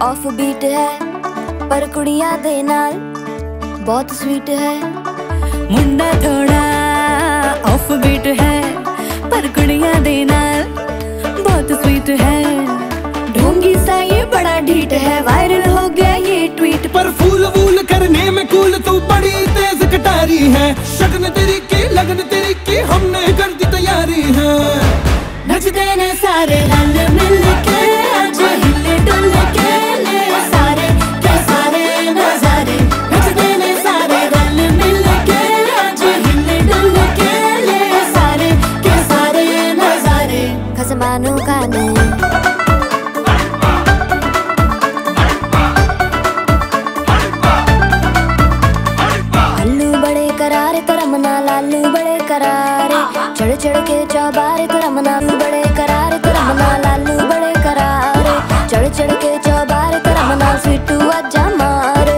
Of beat ਹੈ ਪਰ ਕੁੜੀਆਂ ਦੇ ਨਾਲ ਬਹੁਤ ਸਵੀਟ ਹੈ ਮੁੰਡਾ ਥੋੜਾ ਆਫ ਬੀਟ ਹੈ ਪਰ ਕੁੜੀਆਂ ਦੇ ਨਾਲ ਬਹੁਤ ਸਵੀਟ ਹੈ ढोंगी सा ये बड़ा ढीठ है वायरल हो गया ये ट्वीट पर फूल वूल करने में कूल तू बड़ी तेज कटारी है शगन तेरी की लगन तेरी की हमने कर दी तैयारी है नचते ने सारे रल मिल के आज हिले डुल के ले सारे के सारे नजारे नचते ने सारे रल मिल के आज हिले डुल के ले सारे के सारे नजारे खसमानों का नहीं अल्लू बड़े करारे तो रमना लालू बड़े करारे चढ़ चढ़ के चौबारे तो रमना बड़े करारे तो रमना लालू बड़े करारे चढ़ चढ़ के चौबारे तो रमना स्वीटू अज्जा मारे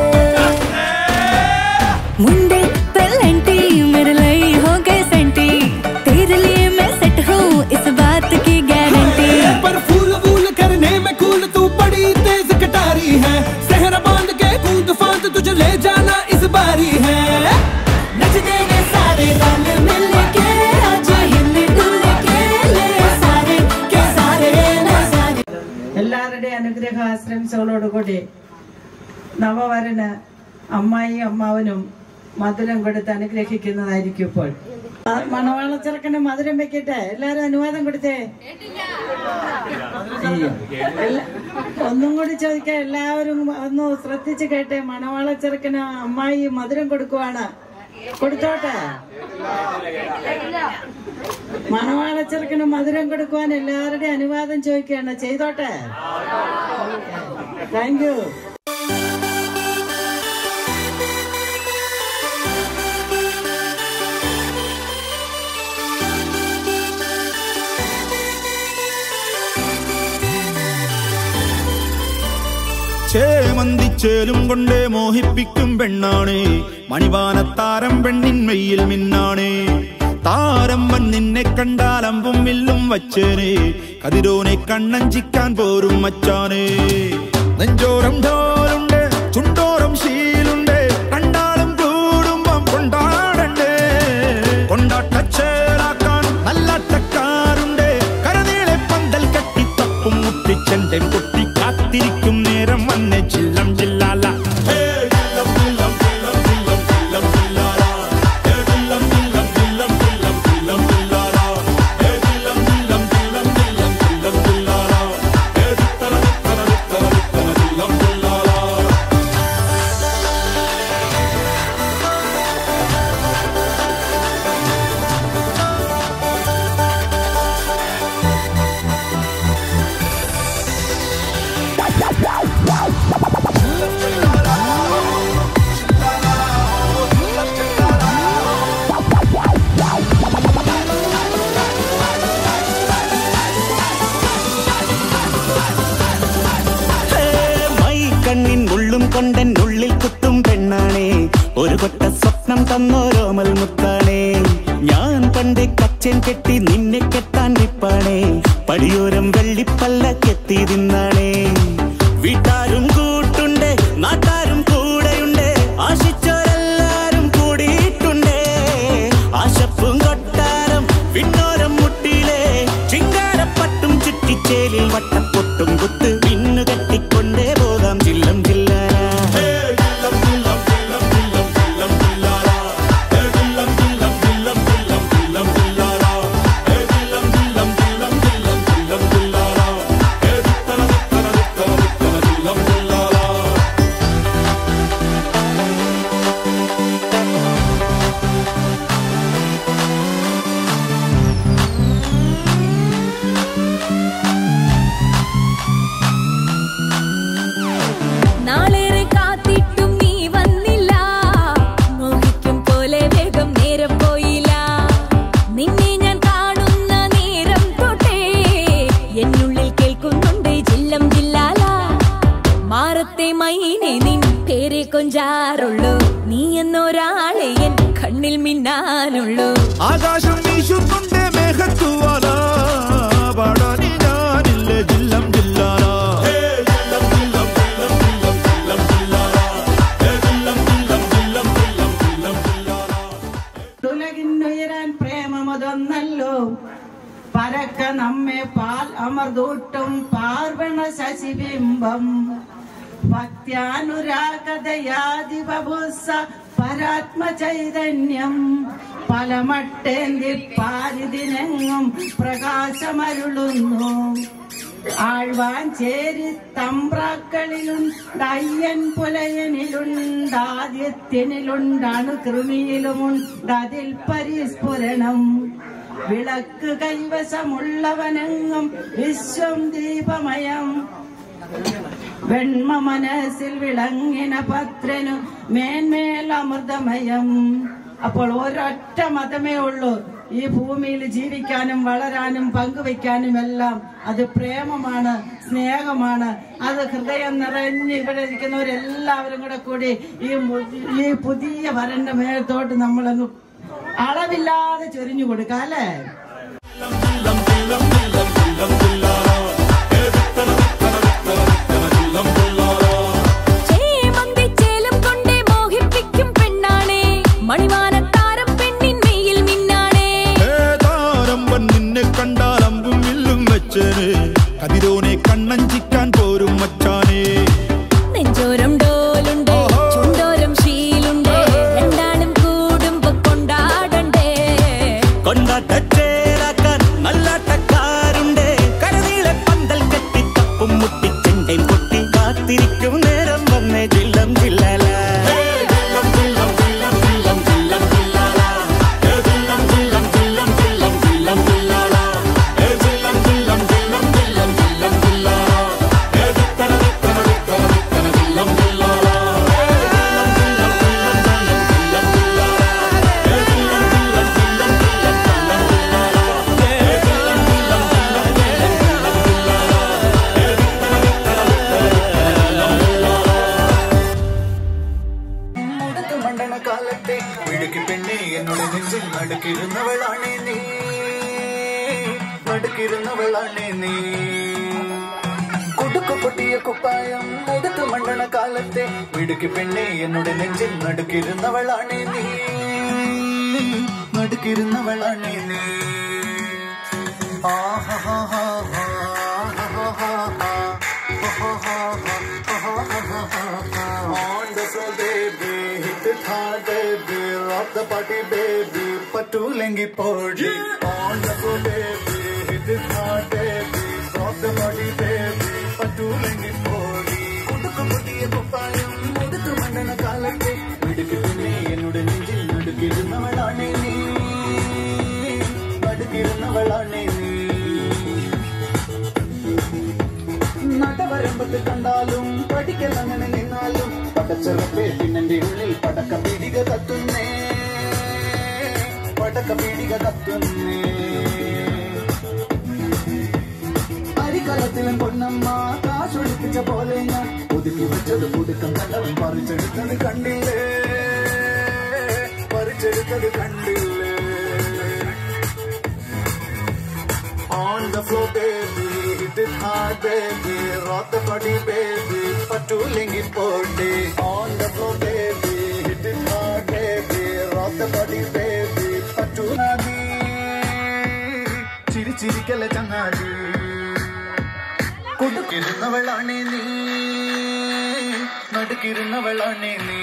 मुंडे पेलेंटी मेरे लिए हो गए सेंटी तेरे लिए मैं सेट हूँ इस बात की गारंटी पर फूल वूल करने में कूल तू बड़ी तेज कटारी है सहरा बांध के कूद फांद तुझे ले जाना इस बारी है नचते ने सारे रल मिल के आज हिल डुल के ले सारे के सारे नजारे എല്ലാവരുടെയും അനുഗ്രഹ ആശ്രംസകളോടുകൂടി നവവരന് അമ്മായി അമ്മാവനും മധുരം കൊടുത്ത് അനുഗ്രഹിക്കുന്നതായിരിക്കും ഇപ്പോൾ ആ മണവാള ചെറുക്കന് മധുരം വെക്കട്ടെ എല്ലാരും അനുവാദം കൊടുത്തേ എല്ലാ- ഒന്നും കൂടി ചോദിക്കാം എല്ലാവരും ഒന്ന് ശ്രദ്ധിച്ച് കേട്ടെ മണവാള ചെറുക്കന് അമ്മായി മധുരം കൊടുക്കുവാണ് കൊടുത്തോട്ടെ മണവാള ചെറുക്കന് മധുരം കൊടുക്കുവാൻ എല്ലാവരുടെയും അനുവാദം ചോദിക്കുകയാണ് ചെയ്തോട്ടെ താങ്ക് യു ചേമന്തിച്ചേലും കൊണ്ടേ മോഹിപ്പിക്കും പെണ്ണാണേ മണിവാനത്താരം പെണ്ണിൻ മെയ്യിൽ മിന്നാണേ താരം വൻ നിന്നെ കണ്ടാൽ അമ്പും വില്ലും വച്ചേനെ കതിരോനെ കണ്ണഞ്ചിക്കാൻ പോരും മച്ചാനേ നെഞ്ചോരം ഢോലുണ്ട് ചുണ്ടോരം ശീലുണ്ട് കണ്ടാലും കൂടുമ്പം കൊണ്ടാടണ്ടേ കൊണ്ടാട്ടച്ചേലാക്കാൻ നല്ലാട്ടക്കാരുണ്ട് കരനീളെ പന്തൽ കെട്ടി തപ്പും മുട്ടിച്ചെന്റെ പൊട്ടി കാത്തിരിക്കും നേരം വന്നെ ചില്ലം ചില്ലാല മൈ കണ്ണിൻ ഉള്ളും കൊണ്ടൻ ഉള്ളിൽ കുത്തും പെണ്ണാണേ ഒരു കൊട്ട സ്വപ്നം തന്നോരോമൽ മുത്താണേ ഞാൻ പണ്ട് കച്ചൻ കെട്ടി നിന്നെ കെട്ടാൻ നിപ്പാണേ പടിയോരം വെള്ളിപ്പല്ല കെത്തി തിന്നാണേ വീട്ടാരും കൂട്ടുണ്ട് നാട്ടാരും കൂടെയുണ്ട് ആശിച്ചോരെല്ലാരും കൂടിയിട്ടുണ്ടേ ആശപ്പും കൊട്ടാരം വിണ്ണോരം മുട്ടിയിലെ ചിങ്കാരപ്പട്ടും ചുറ്റിച്ചേലിൽ വട്ടപ്പൊട്ടും കുത്ത് പിന്നു കെട്ടിക്കൊണ്ടേ പോകാം ചില്ലം ചില്ലാന നാളേറെ കാത്തിട്ടും നീ വന്നില്ല മോഹിക്കും പോലെ വേഗം നേരം പോയില്ല നിന്നെ ഞാൻ കാണുന്ന നേരം തൊട്ടേ എന്നുള്ളിൽ കേൾക്കുന്നുണ്ട് ജില്ലം ജില്ലാല മാറത്തെ മൈനെ നിൻ പേരെ കൊഞ്ചാറുള്ളൂ നീ എന്നൊരാളെ എൻ കണ്ണിൽ മിന്നാനുള്ളൂ ആകാശം വീശുന്നുണ്ട് മേഘത്തുവാല പാടാനി ഞാനില്ല ജില്ലം ജില്ലാല നമ്മെ പാൽ അമർദൂട്ടും പാർവണ ശശിബിംബം ഭക്ത്യാനുരാഗതയാദിബുസ പരാത്മ ചൈതന്യം പലമട്ടേന്തി പാരിതിനെങ്ങും പ്രകാശമരുളുന്നു ആഴ്വാൻ ചേരി തമ്പ്രാക്കളിലുണ്ടയ്യൻ പുലയനിലുണ്ടാദ്യത്തിനിലുണ്ടാണു കൃമിയിലുമുണ്ടതിൽ പരിസ്ഫുരണം വിളക്ക് കൈവശമുള്ളവനെങ്ങും വിശ്വം ദീപമയം വെണ്മ മനസ്സിൽ വിളങ്ങിന പത്രനു മേന്മേൽ അമൃതമയം അപ്പോൾ ഒരൊറ്റ മതമേ ഉള്ളൂ ഈ ഭൂമിയിൽ ജീവിക്കാനും വളരാനും പങ്കുവെക്കാനും എല്ലാം അത് പ്രേമമാണ് സ്നേഹമാണ് അത് ഹൃദയം നിറഞ്ഞ് ഇവിടെ ഇരിക്കുന്നവരെല്ലാവരും കൂടെ കൂടി ഈ മു- ഈ പുതിയ വരന്റെ മേലത്തോട്ട് നമ്മളങ്ങ് അളവില്ലാതെ ചൊരിഞ്ഞു കൊടുക്കാം അല്ലേ ചേമന്തിച്ചേലം കൊണ്ടേ മോഹിപ്പിക്കും പെണ്ണാണേ മണിമാനത്താരം പെണ്ണിൻ മെയ്യിൽ മിന്നാണേ ഏതാരമ്പൻ നിന്നെ കണ്ടാൽ അമ്പും വില്ലും വെച്ചേന് കതിരോനെ കണ്ണഞ്ചിക്കാൻ പോരും മച്ചാനേ നെഞ്ചോരം ഡോലുണ്ട് ചുണ്ടോരം ശീലുണ്ട് രണ്ടാളും കൂടുമ്പോ കൊണ്ടാടണ്ടേ കൊണ്ടാട്ടച്ചേരാക്കാൻ നല്ലാട്ടക്കാരുണ്ട് കരനീളെ പന്തൽ കെട്ടി തപ്പും മുട്ടി ചെണ്ടയും കൊട്ടി കാത്തിരിക്കും നേരം വന്നേ ജില്ലം ജില്ലല മുടക്ക് മണ്ടണ കാലത്തെ മിടുക്കി പെണ്ണെ എന്നോട് നെഞ്ചിൽ നടുക്കിരുന്നവളാണേ നീ നടുക്കിരുന്നവളാണേ നീ കുടുക്കു പൊട്ടിയ കുപ്പായം മുടുക്ക് മണ്ടണ കാലത്തെ മിടുക്കി പെണ്ണെ എന്നോട് നെഞ്ചിൽ നടുക്കിരുന്നവളാണേ നീ നടുക്കിരുന്നവളാണേ നീ On the floor, baby, hit it hard, baby, rock the party, baby, പറ്റൂലെങ്കി പോടി On the floor, baby, hit it hard, baby, rock the party, baby, പറ്റൂലെങ്കി പോടി കുടുക്കു പൊട്ടിയ കുപ്പായം മുടുത്തു മണ്ണന കാലത്തെ മിടുക്കി പിന്നെ എന്നോട് നെഞ്ചിൽ നടുക്കിരുന്നവളാണേ നീ നടുക്കിരുന്നവളാണേ നീ നടവരമ്പത്ത് കണ്ടാലും പഠിക്കൽ അങ്ങനെ നിന്നാലും പടച്ചെറുപ്പേ പിന്നെന്റെ ഉള്ളിൽ പടക്ക പീടിക കത്തുന്നേ പടക്ക പീടിക കത്തുന്നേ അരിക്കലത്തിലും പൊന്നമ്മ കാശൊളിപ്പിച്ച പോലെ ഞാൻ ഒതുക്കി വെച്ചത് പുതുക്കം കണ്ടവൻ പറിച്ചെടുത്തത് കണ്ടില്ലേ പറിച്ചെടുത്തത് കണ്ടില്ലേ On the floor, baby, hit it hard, baby, rock the body, baby, പറ്റൂലെങ്കിൽ പോട്ടെ. On the floor, baby, hit it hard, baby, rock the body, baby, പറ്റൂല നീ. ചിരി ചിരിക്കല്ല ചങ്ങാതി കൊടുക്കിരുന്നവളാണേ നീ നടുക്കിരുന്നവളാണേ നീ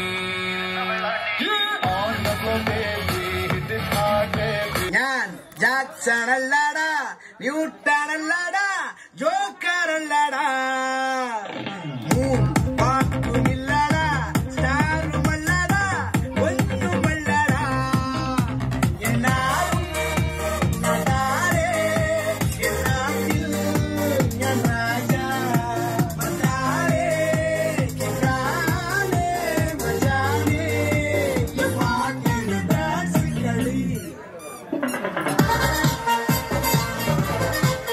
On the floor, baby, hit it hard, baby. ഞാൻ Jackson അല്ലാടാ Newton അല്ലാടാ ജോക്കർ അല്ലാടാ മൂൺ പാക്കുമില്ലാടാ സ്റ്റാറുമല്ലാടാ ഒന്നുമല്ലാടാ എന്നാലും ഞാനാരേ, എന്നാത്തിൽ ഞാൻ രാജാ. മജാരേ, കിട്ടാനേ, മജാനേ, ഈ പാട്ടിന് ഡാൻസ് കളി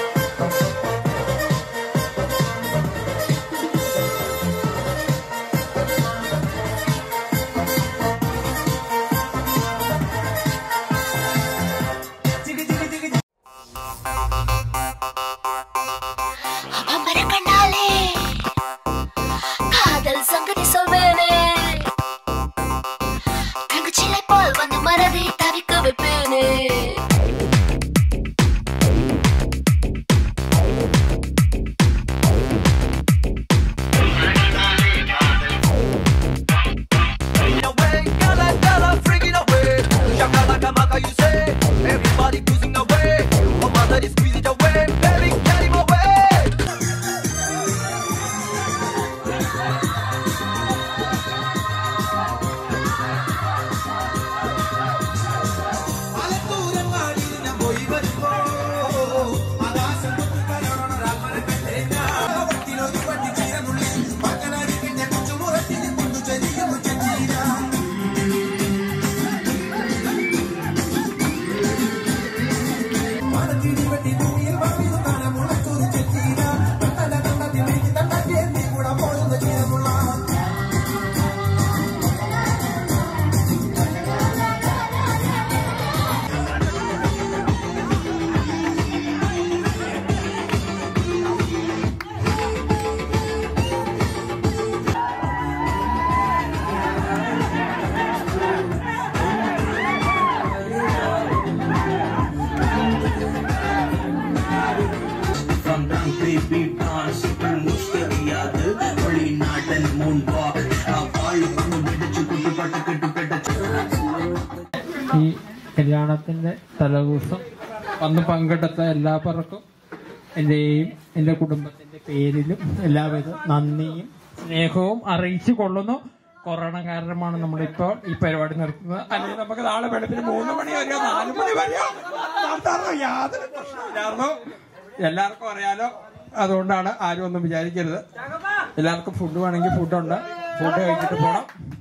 ഈ കല്യാണത്തിന്റെ തലേദിവസം വന്ന് പങ്കെടുത്ത എല്ലാവർക്കും എന്റെയും എന്റെ കുടുംബത്തിന്റെ പേരിലും എല്ലാവിധ നന്ദിയും സ്നേഹവും അറിയിച്ചു കൊള്ളുന്നു കൊറോണ കാരണമാണ് നമ്മളിപ്പോൾ ഈ പരിപാടി നിർത്തുന്നത് അല്ലെങ്കിൽ നമുക്ക് നാളെ വെളുപ്പിന് മൂന്ന് മണി വരെയോ നാല് മണി വരെയോ നടത്താറുണ്ടോ യാതൊരു പ്രശ്നമില്ലായിരുന്നു എല്ലാവർക്കും അറിയാലോ അതുകൊണ്ടാണ് ആരും ഒന്നും വിചാരിക്കരുത് എല്ലാവർക്കും ഫുഡ് വേണമെങ്കിൽ ഫുഡുണ്ട് ഫുഡ് കഴിച്ചിട്ട് പോകണം